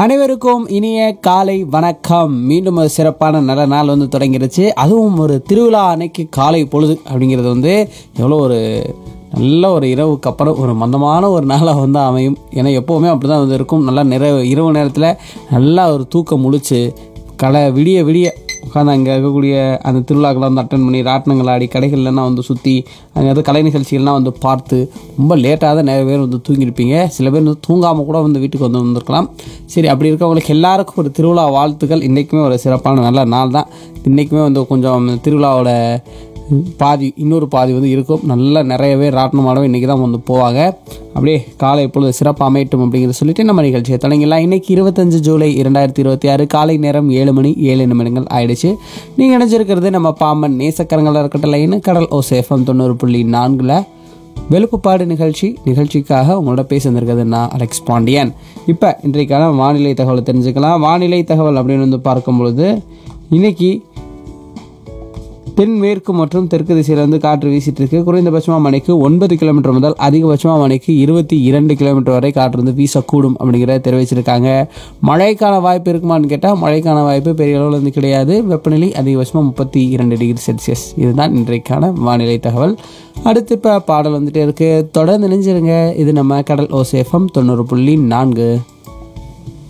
அனைவருக்கும் இனிய காலை வணக்கம் மீண்டும் ஒரு சிறப்பான நல்ல நாள் வந்து தொடங்கிருச்சு அதுவும் ஒரு திருவிழா அன்னைக்கு காலை பொழுது அப்படிங்கிறது வந்து எவ்வளோ ஒரு நல்ல ஒரு இரவுக்கு அப்புறம் ஒரு மந்தமான ஒரு நாளாக வந்து அமையும் ஏன்னா எப்போவுமே அப்படி தான் வந்து இருக்கும் நல்லா நிற இரவு நேரத்தில் நல்லா ஒரு தூக்கம் முழிச்சு கலை விடிய விடிய உட்காந்து அங்கே இருக்கக்கூடிய அந்த திருவிழாக்களை வந்து அட்டன் பண்ணி ராட்டினங்கள் ஆடி கடைகள்லாம் வந்து சுற்றி அங்கே வந்து கலை நிகழ்ச்சிகள்லாம் வந்து பார்த்து ரொம்ப லேட்டாக தான் நிறைய பேர் வந்து தூங்கியிருப்பீங்க சில பேர் வந்து தூங்காமல் கூட வந்து வீட்டுக்கு வந்து வந்திருக்கலாம் சரி அப்படி இருக்கவங்களுக்கு எல்லாருக்கும் ஒரு திருவிழா வாழ்த்துக்கள் இன்றைக்குமே ஒரு சிறப்பான நல்ல நாள் தான் இன்றைக்குமே வந்து கொஞ்சம் திருவிழாவோட பாதி இன்னொரு பாதி வந்து இருக்கும் நல்லா நிறைய பேர் ராட்டினம் ஆடவும் இன்றைக்கி தான் வந்து போவாங்க அப்படியே காலை இப்பொழுது சிறப்பாக அமையட்டும் அப்படிங்கிறத சொல்லிட்டு நம்ம நிகழ்ச்சியை தொடங்கிடலாம் இன்றைக்கி இருபத்தஞ்சு ஜூலை இரண்டாயிரத்தி இருபத்தி ஆறு காலை நேரம் ஏழு மணி ஏழு நிமிடங்கள் ஆயிடுச்சு நீங்கள் நினைச்சிருக்கிறது நம்ம பாம்பன் நேசக்கரங்கள் இருக்கட்டும் லைனு கடல் ஓ சேஃபம் தொண்ணூறு புள்ளி நான்கில் வெளுப்புப்பாடு நிகழ்ச்சி நிகழ்ச்சிக்காக உங்களோட பேச வந்திருக்கிறது நான் அலெக்ஸ் பாண்டியன் இப்போ இன்றைக்கான வானிலை தகவலை தெரிஞ்சுக்கலாம் வானிலை தகவல் அப்படின்னு வந்து பார்க்கும் பொழுது இன்னைக்கு தென்மேற்கு மற்றும் தெற்கு திசையிலிருந்து காற்று வீசிட்டு இருக்கு குறைந்தபட்சமாக மணிக்கு ஒன்பது கிலோமீட்டர் முதல் அதிகபட்சமாக மணிக்கு இருபத்தி இரண்டு கிலோமீட்டர் வரை காற்று வந்து வீசக்கூடும் அப்படிங்கிறத தெரிவிச்சிருக்காங்க மழைக்கான வாய்ப்பு இருக்குமான்னு கேட்டால் மழைக்கான வாய்ப்பு பெரிய அளவில் வந்து கிடையாது வெப்பநிலை அதிகபட்சமாக முப்பத்தி இரண்டு டிகிரி செல்சியஸ் இதுதான் இன்றைக்கான வானிலை தகவல் அடுத்து இப்போ பாடல் வந்துட்டே இருக்கு தொடர்ந்து நினைஞ்சிருங்க இது நம்ம கடல் ஓசேஃபம் தொண்ணூறு புள்ளி நான்கு